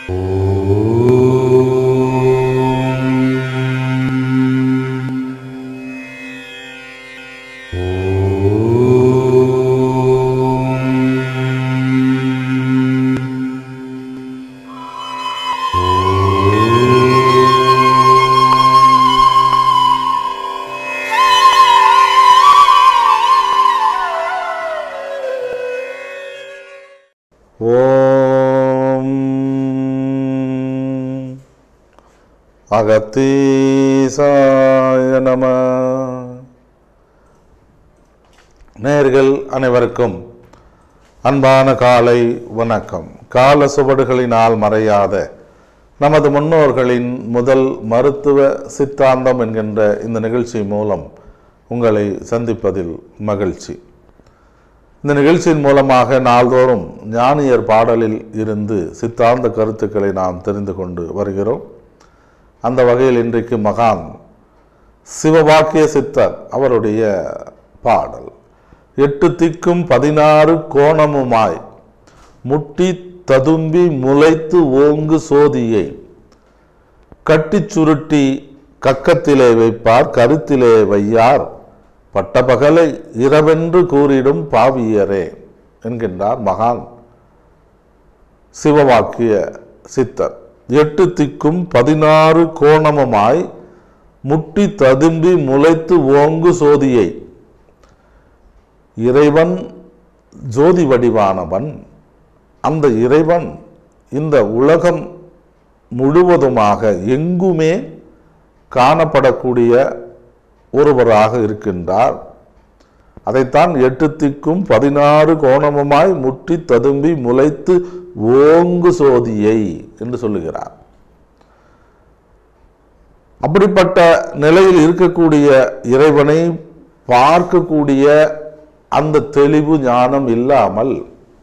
ஓம் அகத்தீசாய நம நேர்கள் அனைவருக்கும் அன்பான காலை வணக்கம் கால சுவடுகளினால் மறையாத நமது முன்னோர்களின் முதல் மருத்துவ சித்தாந்தம் என்கின்ற இந்த நிகழ்ச்சி மூலம் உங்களை சந்திப்பதில் மகிழ்ச்சி இந்த நிகழ்ச்சியின் மூலமாக நாள்தோறும் ஞானியர் பாடலில் இருந்து சித்தாந்த கருத்துக்களை நாம் தெரிந்து கொண்டு வருகிறோம் அந்த வகையில் இன்றைக்கு மகான் சிவவாக்கிய சித்தர் அவருடைய பாடல் எட்டு திக்கும் பதினாறு கோணமுமாய் முட்டி ததும்பி முளைத்து ஓங்கு சோதியை கட்டிச் சுருட்டி கக்கத்திலே வைப்பார் கருத்திலே வையார் பட்டபகலை இரவென்று கூறிடும் பாவியரே என்கின்றார் மகான் சிவவாக்கிய சித்தர் எட்டு திக்கும் பதினாறு கோணமுமாய் முட்டி ததும்பி முளைத்து ஓங்கு சோதியை இறைவன் ஜோதி வடிவானவன் அந்த இறைவன் இந்த உலகம் முழுவதுமாக எங்குமே காணப்படக்கூடிய ஒருவராக இருக்கின்றார் அதைத்தான் எட்டு திக்கும் பதினாறு கோணமுமாய் முட்டி ததும்பி முளைத்து ஓங்கு சோதியை என்று சொல்லுகிறார் அப்படிப்பட்ட நிலையில் இருக்கக்கூடிய இறைவனை பார்க்கக்கூடிய அந்த தெளிவு ஞானம் இல்லாமல்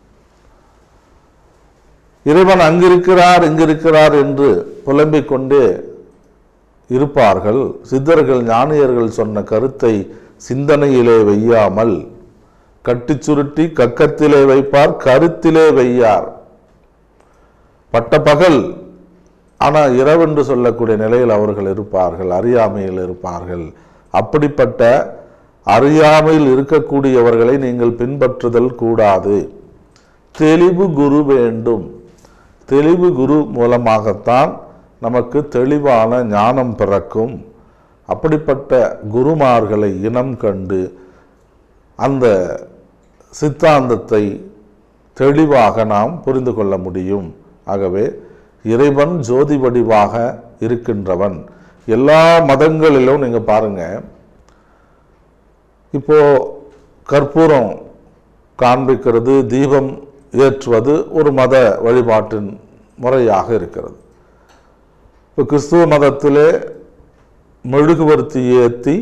இறைவன் அங்கிருக்கிறார் இங்கிருக்கிறார் என்று புலம்பிக் கொண்டே இருப்பார்கள் சித்தர்கள் ஞானியர்கள் சொன்ன கருத்தை சிந்தனையிலே வையாமல் கட்டிச் சுருட்டி கக்கத்திலே வைப்பார் கருத்திலே வையார் பட்ட பகல் ஆனால் இரவென்று சொல்லக்கூடிய நிலையில் அவர்கள் இருப்பார்கள் அறியாமையில் இருப்பார்கள் அப்படிப்பட்ட அறியாமையில் இருக்கக்கூடியவர்களை நீங்கள் பின்பற்றுதல் கூடாது தெளிவு குரு வேண்டும் தெளிவு குரு மூலமாகத்தான் நமக்கு தெளிவான ஞானம் பிறக்கும் அப்படிப்பட்ட குருமார்களை இனம் கண்டு அந்த சித்தாந்தத்தை தெளிவாக நாம் புரிந்து கொள்ள முடியும் ஆகவே இறைவன் ஜோதி வடிவாக இருக்கின்றவன் எல்லா மதங்களிலும் நீங்கள் பாருங்க இப்போ கற்பூரம் காண்பிக்கிறது தீபம் ஏற்றுவது ஒரு மத வழிபாட்டின் முறையாக இருக்கிறது இப்போ கிறிஸ்துவ மதத்திலே மெழுகுவர்த்தி ஏற்றி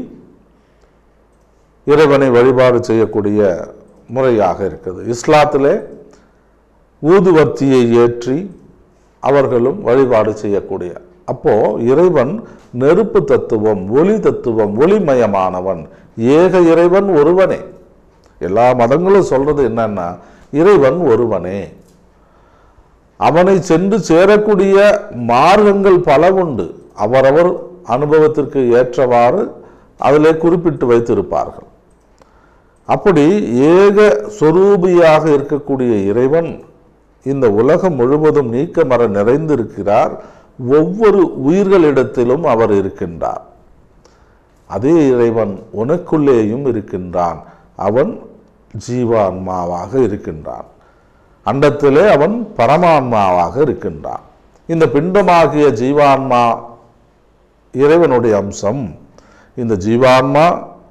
இறைவனை வழிபாடு செய்யக்கூடிய முறையாக இருக்குது இஸ்லாத்திலே ஊதுவர்த்தியை ஏற்றி அவர்களும் வழிபாடு செய்யக்கூடிய அப்போ இறைவன் நெருப்பு தத்துவம் ஒளி தத்துவம் ஒளிமயமானவன் ஏக இறைவன் ஒருவனே எல்லா மதங்களும் சொல்றது என்னன்னா இறைவன் ஒருவனே அவனை சென்று சேரக்கூடிய மார்க்கங்கள் பல உண்டு அவரவர் அனுபவத்திற்கு ஏற்றவாறு அதிலே குறிப்பிட்டு வைத்திருப்பார்கள் அப்படி ஏக சொரூபியாக இருக்கக்கூடிய இறைவன் இந்த உலகம் முழுவதும் நீக்கமர நிறைந்திருக்கிறார் ஒவ்வொரு உயிர்களிடத்திலும் அவர் இருக்கின்றார் அதே இறைவன் உனக்குள்ளேயும் இருக்கின்றான் அவன் ஜீவான்மாவாக இருக்கின்றான் அண்டத்திலே அவன் பரமான்மாவாக இருக்கின்றான் இந்த பிண்டமாகிய ஜீவான்மா இறைவனுடைய அம்சம் இந்த ஜீவான்மா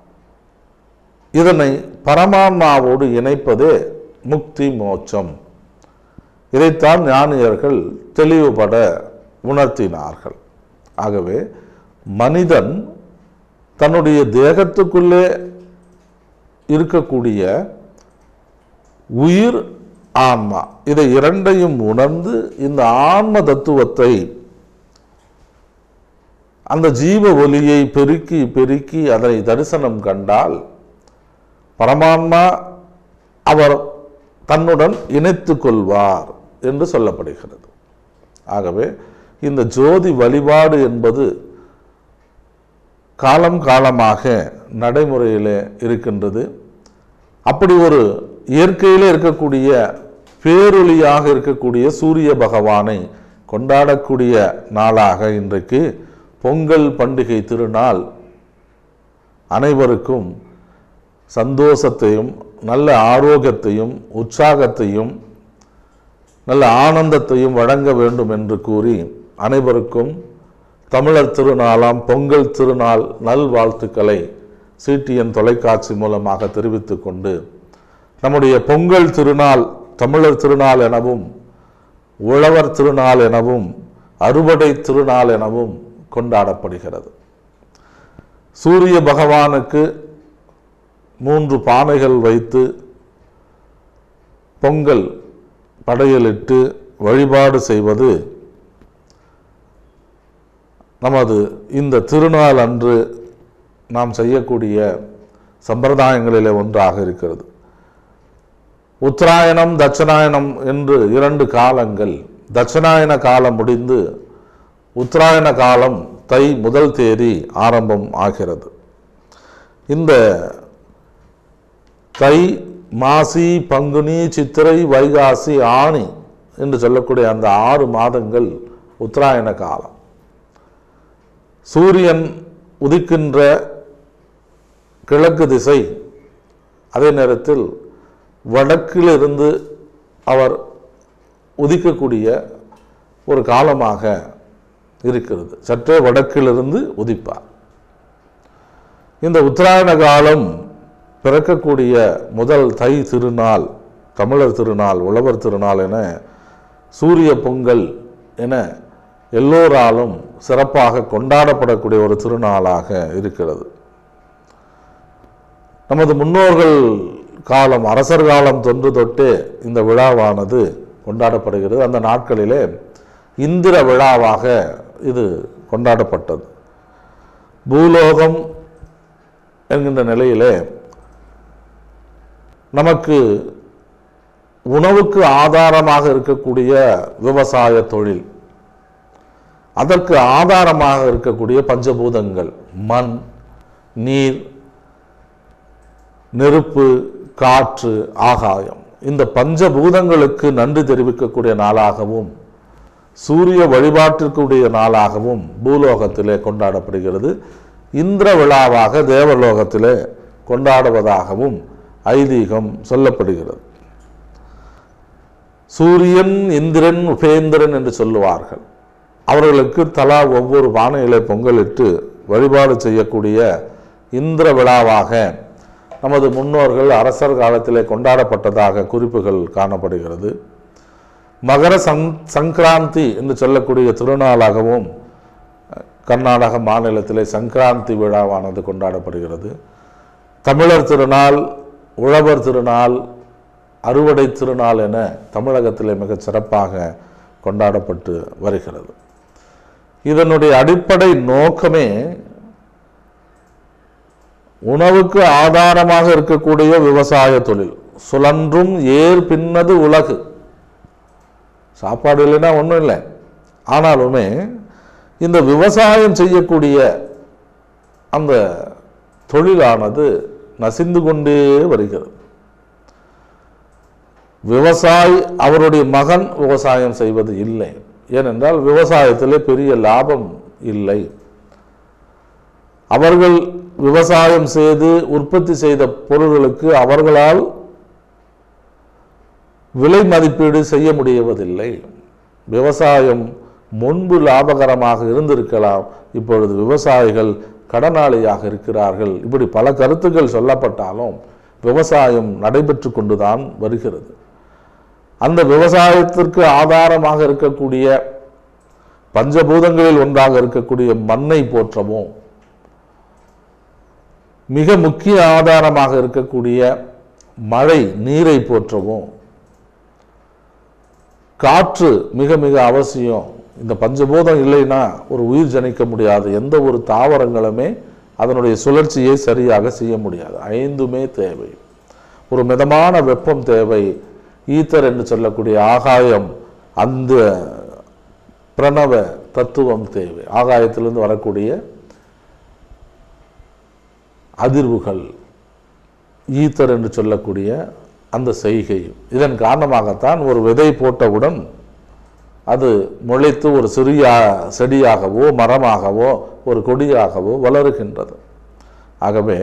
இதனை பரமான்மாவோடு இணைப்பதே முக்தி மோட்சம் இதைத்தான் ஞானியர்கள் தெளிவுபட உணர்த்தினார்கள் ஆகவே மனிதன் தன்னுடைய தேகத்துக்குள்ளே இருக்கக்கூடிய உயிர் ஆன்மா இதை இரண்டையும் உணர்ந்து இந்த ஆன்ம தத்துவத்தை அந்த ஜீவ ஒலியை பெருக்கி பெருக்கி அதை தரிசனம் கண்டால் பரமான்மா அவர் தன்னுடன் இணைத்து கொள்வார் என்று சொல்லப்படுகிறது ஆகவே இந்த ஜோதி வழிபாடு என்பது காலம் காலமாக நடைமுறையில் இருக்கின்றது அப்படி ஒரு இயற்கையில் இருக்கக்கூடிய பேரொளியாக இருக்கக்கூடிய சூரிய பகவானை கொண்டாடக்கூடிய நாளாக இன்றைக்கு பொங்கல் பண்டிகை திருநாள் அனைவருக்கும் சந்தோஷத்தையும் நல்ல ஆரோக்கியத்தையும் உற்சாகத்தையும் நல்ல ஆனந்தத்தையும் வழங்க வேண்டும் என்று கூறி அனைவருக்கும் தமிழர் திருநாளாம் பொங்கல் திருநாள் நல்வாழ்த்துக்களை சிடிஎன் தொலைக்காட்சி மூலமாக தெரிவித்துக் கொண்டு நம்முடைய பொங்கல் திருநாள் தமிழர் திருநாள் எனவும் உழவர் திருநாள் எனவும் அறுவடை திருநாள் எனவும் கொண்டாடப்படுகிறது சூரிய பகவானுக்கு மூன்று பானைகள் வைத்து பொங்கல் படையலிட்டு வழிபாடு செய்வது நமது இந்த திருநாள் அன்று நாம் செய்யக்கூடிய சம்பிரதாயங்களிலே ஒன்றாக இருக்கிறது உத்தராயணம் தட்சணாயனம் என்று இரண்டு காலங்கள் தட்சணாயன காலம் முடிந்து உத்தராயண காலம் தை முதல் தேதி ஆரம்பம் ஆகிறது இந்த தை மாசி பங்குனி சித்திரை வைகாசி ஆணி என்று சொல்லக்கூடிய அந்த ஆறு மாதங்கள் உத்தராயண காலம் சூரியன் உதிக்கின்ற கிழக்கு திசை அதே நேரத்தில் வடக்கிலிருந்து அவர் உதிக்கக்கூடிய ஒரு காலமாக இருக்கிறது சற்றே வடக்கிலிருந்து உதிப்பார் இந்த உத்தராயண காலம் பிறக்கக்கூடிய முதல் தை திருநாள் தமிழர் திருநாள் உழவர் திருநாள் என சூரிய பொங்கல் என எல்லோராலும் சிறப்பாக கொண்டாடப்படக்கூடிய ஒரு திருநாளாக இருக்கிறது நமது முன்னோர்கள் காலம் அரசர் காலம் தொன்று தொட்டு இந்த விழாவானது கொண்டாடப்படுகிறது அந்த நாட்களிலே இந்திர விழாவாக இது கொண்டாடப்பட்டது பூலோகம் என்கின்ற நிலையிலே நமக்கு உணவுக்கு ஆதாரமாக இருக்கக்கூடிய விவசாய தொழில் அதற்கு ஆதாரமாக இருக்கக்கூடிய பஞ்சபூதங்கள் மண் நீர் நெருப்பு காற்று ஆகாயம் இந்த பஞ்சபூதங்களுக்கு நன்றி தெரிவிக்கக்கூடிய நாளாகவும் சூரிய வழிபாட்டிற்குரிய நாளாகவும் பூலோகத்திலே கொண்டாடப்படுகிறது இந்திர விழாவாக தேவலோகத்திலே கொண்டாடுவதாகவும் ஐதீகம் சொல்லப்படுகிறது சூரியன் இந்திரன் உபேந்திரன் என்று சொல்லுவார்கள் அவர்களுக்கு தலா ஒவ்வொரு பானையிலே பொங்கலிட்டு வழிபாடு செய்யக்கூடிய இந்திர விழாவாக நமது முன்னோர்கள் அரசர் காலத்திலே கொண்டாடப்பட்டதாக குறிப்புகள் காணப்படுகிறது மகர சங் சங்கராந்தி என்று சொல்லக்கூடிய திருநாளாகவும் கர்நாடக மாநிலத்திலே சங்கராந்தி விழாவானது கொண்டாடப்படுகிறது தமிழர் திருநாள் உழவர் திருநாள் அறுவடை திருநாள் என தமிழகத்திலே மிகச் சிறப்பாக கொண்டாடப்பட்டு வருகிறது இதனுடைய அடிப்படை நோக்கமே உணவுக்கு ஆதாரமாக இருக்கக்கூடிய விவசாய தொழில் சுழன்றும் ஏர் பின்னது உலகு சாப்பாடு இல்லைன்னா ஒன்றும் இல்லை ஆனாலுமே இந்த விவசாயம் செய்யக்கூடிய அந்த தொழிலானது நசிந்து கொண்டே வருகிறது விவசாயி அவருடைய மகன் விவசாயம் செய்வது இல்லை ஏனென்றால் விவசாயத்திலே பெரிய லாபம் இல்லை அவர்கள் விவசாயம் செய்து உற்பத்தி செய்த பொருள்களுக்கு அவர்களால் விலை மதிப்பீடு செய்ய முடியவதில்லை விவசாயம் முன்பு லாபகரமாக இருந்திருக்கலாம் இப்பொழுது விவசாயிகள் கடனாளியாக இருக்கிறார்கள் இப்படி பல கருத்துக்கள் சொல்லப்பட்டாலும் விவசாயம் நடைபெற்று கொண்டுதான் வருகிறது அந்த விவசாயத்திற்கு ஆதாரமாக இருக்கக்கூடிய பஞ்சபூதங்களில் ஒன்றாக இருக்கக்கூடிய மண்ணை போற்றவும் மிக முக்கிய ஆதாரமாக இருக்கக்கூடிய மழை நீரை போற்றவும் காற்று மிக மிக அவசியம் இந்த பஞ்சபூதம் இல்லைன்னா ஒரு உயிர் ஜனிக்க முடியாது எந்த ஒரு தாவரங்களுமே அதனுடைய சுழற்சியை சரியாக செய்ய முடியாது ஐந்துமே தேவை ஒரு மிதமான வெப்பம் தேவை ஈத்தர் என்று சொல்லக்கூடிய ஆகாயம் அந்த பிரணவ தத்துவம் தேவை ஆகாயத்திலிருந்து வரக்கூடிய அதிர்வுகள் ஈத்தர் என்று சொல்லக்கூடிய அந்த செய்கை இதன் காரணமாகத்தான் ஒரு விதை போட்டவுடன் அது முளைத்து ஒரு சிறிய செடியாகவோ மரமாகவோ ஒரு கொடியாகவோ வளருகின்றது ஆகவே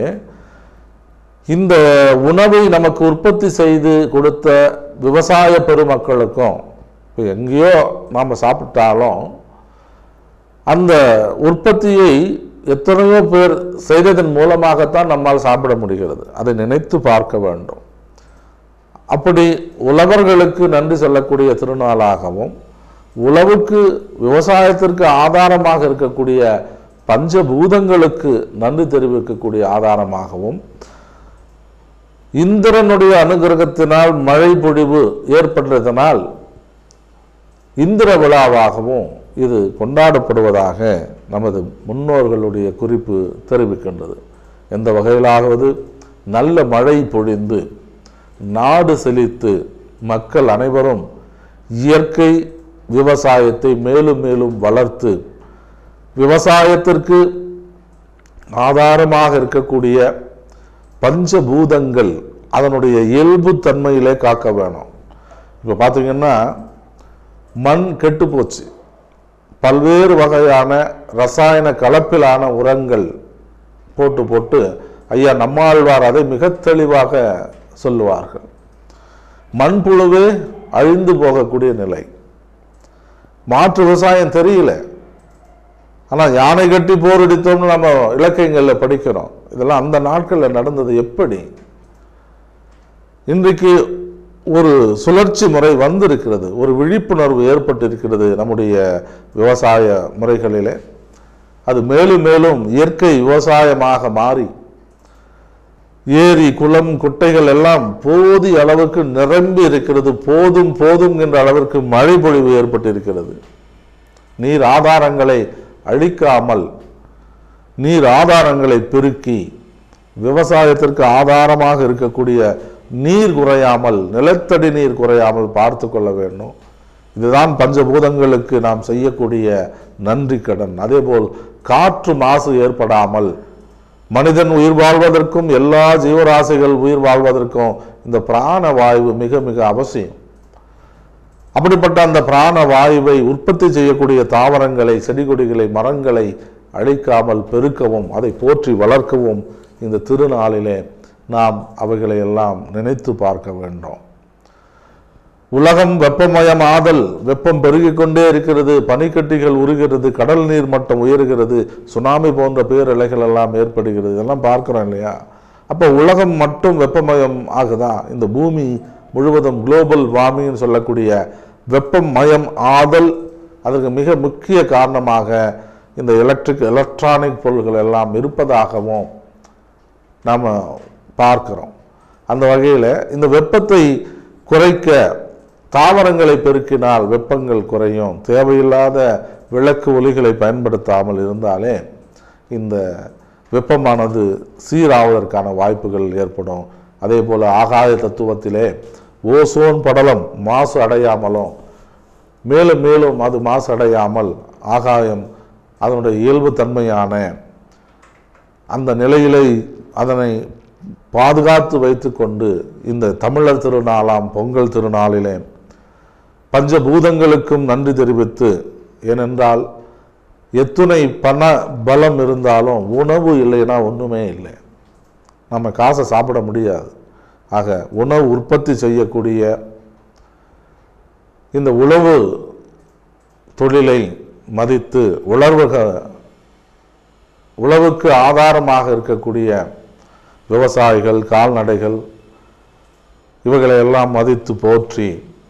இந்த உணவை நமக்கு உற்பத்தி செய்து கொடுத்த விவசாய பெருமக்களுக்கும் இப்போ எங்கேயோ நாம் சாப்பிட்டாலும் அந்த உற்பத்தியை எத்தனையோ பேர் செய்ததன் மூலமாகத்தான் நம்மால் சாப்பிட முடிகிறது அதை நினைத்து பார்க்க வேண்டும் அப்படி உழவர்களுக்கு நன்றி சொல்லக்கூடிய திருநாளாகவும் உழவுக்கு விவசாயத்திற்கு ஆதாரமாக இருக்கக்கூடிய பஞ்சபூதங்களுக்கு நன்றி தெரிவிக்கக்கூடிய ஆதாரமாகவும் இந்திரனுடைய அனுகிரகத்தினால் மழை பொழிவு ஏற்பட்டதனால் இந்திர விழாவாகவும் இது கொண்டாடப்படுவதாக நமது முன்னோர்களுடைய குறிப்பு தெரிவிக்கின்றது எந்த வகையிலாவது நல்ல மழை பொழிந்து நாடு செழித்து மக்கள் அனைவரும் இயற்கை விவசாயத்தை மேலும் மேலும் வளர்த்து விவசாயத்திற்கு ஆதாரமாக இருக்கக்கூடிய பஞ்சபூதங்கள் அதனுடைய இயல்பு தன்மையிலே காக்க வேணும் இப்போ பார்த்தீங்கன்னா மண் கெட்டு போச்சு பல்வேறு வகையான ரசாயன கலப்பிலான உரங்கள் போட்டு போட்டு ஐயா நம்மாழ்வார் அதை மிக தெளிவாக சொல்லுவார்கள் மண்புழுவே அழிந்து போகக்கூடிய நிலை மாற்று விவசாயம் தெரியல ஆனால் யானை கட்டி போரடித்தோம்னு நம்ம இலக்கியங்களில் படிக்கிறோம் இதெல்லாம் அந்த நாட்களில் நடந்தது எப்படி இன்றைக்கு ஒரு சுழற்சி முறை வந்திருக்கிறது ஒரு விழிப்புணர்வு ஏற்பட்டிருக்கிறது நம்முடைய விவசாய முறைகளிலே அது மேலும் மேலும் இயற்கை விவசாயமாக மாறி ஏரி குளம் குட்டைகள் எல்லாம் போதிய அளவுக்கு நிரம்பி இருக்கிறது போதும் போதும் என்ற அளவிற்கு மழை பொழிவு ஏற்பட்டிருக்கிறது நீர் ஆதாரங்களை அழிக்காமல் நீர் ஆதாரங்களை பெருக்கி விவசாயத்திற்கு ஆதாரமாக இருக்கக்கூடிய நீர் குறையாமல் நிலத்தடி நீர் குறையாமல் பார்த்து கொள்ள வேண்டும் இதுதான் பஞ்சபூதங்களுக்கு நாம் செய்யக்கூடிய நன்றி கடன் அதேபோல் காற்று மாசு ஏற்படாமல் மனிதன் உயிர் வாழ்வதற்கும் எல்லா ஜீவராசிகள் உயிர் வாழ்வதற்கும் இந்த பிராண வாயு மிக மிக அவசியம் அப்படிப்பட்ட அந்த பிராண வாயுவை உற்பத்தி செய்யக்கூடிய தாவரங்களை செடி கொடிகளை மரங்களை அழிக்காமல் பெருக்கவும் அதை போற்றி வளர்க்கவும் இந்த திருநாளிலே நாம் அவைகளை எல்லாம் நினைத்து பார்க்க வேண்டும் உலகம் வெப்பமயமாதல் வெப்பம் பெருகிக் கொண்டே இருக்கிறது பனிக்கட்டிகள் உருகிறது கடல் நீர் மட்டம் உயர்கிறது சுனாமி போன்ற பேரலைகள் எல்லாம் ஏற்படுகிறது இதெல்லாம் பார்க்கிறோம் இல்லையா அப்போ உலகம் மட்டும் வெப்பமயம் ஆகுதா இந்த பூமி முழுவதும் குளோபல் வார்மிங்னு சொல்லக்கூடிய வெப்பம் மயம் ஆதல் அதற்கு மிக முக்கிய காரணமாக இந்த எலக்ட்ரிக் எலக்ட்ரானிக் பொருள்கள் எல்லாம் இருப்பதாகவும் நாம் பார்க்கிறோம் அந்த வகையில் இந்த வெப்பத்தை குறைக்க தாவரங்களை பெருக்கினால் வெப்பங்கள் குறையும் தேவையில்லாத விளக்கு ஒளிகளை பயன்படுத்தாமல் இருந்தாலே இந்த வெப்பமானது சீராவதற்கான வாய்ப்புகள் ஏற்படும் அதே போல் ஆகாய தத்துவத்திலே ஓசோன் படலம் மாசு அடையாமலும் மேலும் மேலும் அது மாசு அடையாமல் ஆகாயம் அதனுடைய இயல்புத்தன்மையான அந்த நிலையிலே அதனை பாதுகாத்து வைத்துக்கொண்டு இந்த தமிழர் திருநாளாம் பொங்கல் திருநாளிலே பஞ்சபூதங்களுக்கும் நன்றி தெரிவித்து ஏனென்றால் எத்துணை பண பலம் இருந்தாலும் உணவு இல்லைன்னா ஒன்றுமே இல்லை நம்ம காசை சாப்பிட முடியாது ஆக உணவு உற்பத்தி செய்யக்கூடிய இந்த உழவு தொழிலை மதித்து உழவுக உழவுக்கு ஆதாரமாக இருக்கக்கூடிய விவசாயிகள் கால்நடைகள் இவைகளை எல்லாம் மதித்து போற்றி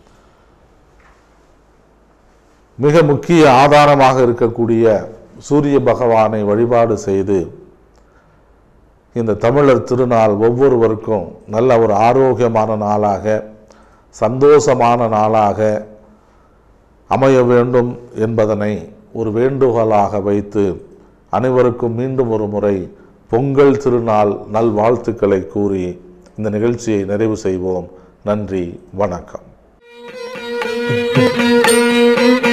மிக முக்கிய ஆதாரமாக இருக்கக்கூடிய சூரிய பகவானை வழிபாடு செய்து இந்த தமிழர் திருநாள் ஒவ்வொருவருக்கும் நல்ல ஒரு ஆரோக்கியமான நாளாக சந்தோஷமான நாளாக அமைய வேண்டும் என்பதனை ஒரு வேண்டுகோளாக வைத்து அனைவருக்கும் மீண்டும் ஒரு முறை பொங்கல் திருநாள் நல்வாழ்த்துக்களை கூறி இந்த நிகழ்ச்சியை நிறைவு செய்வோம் நன்றி வணக்கம்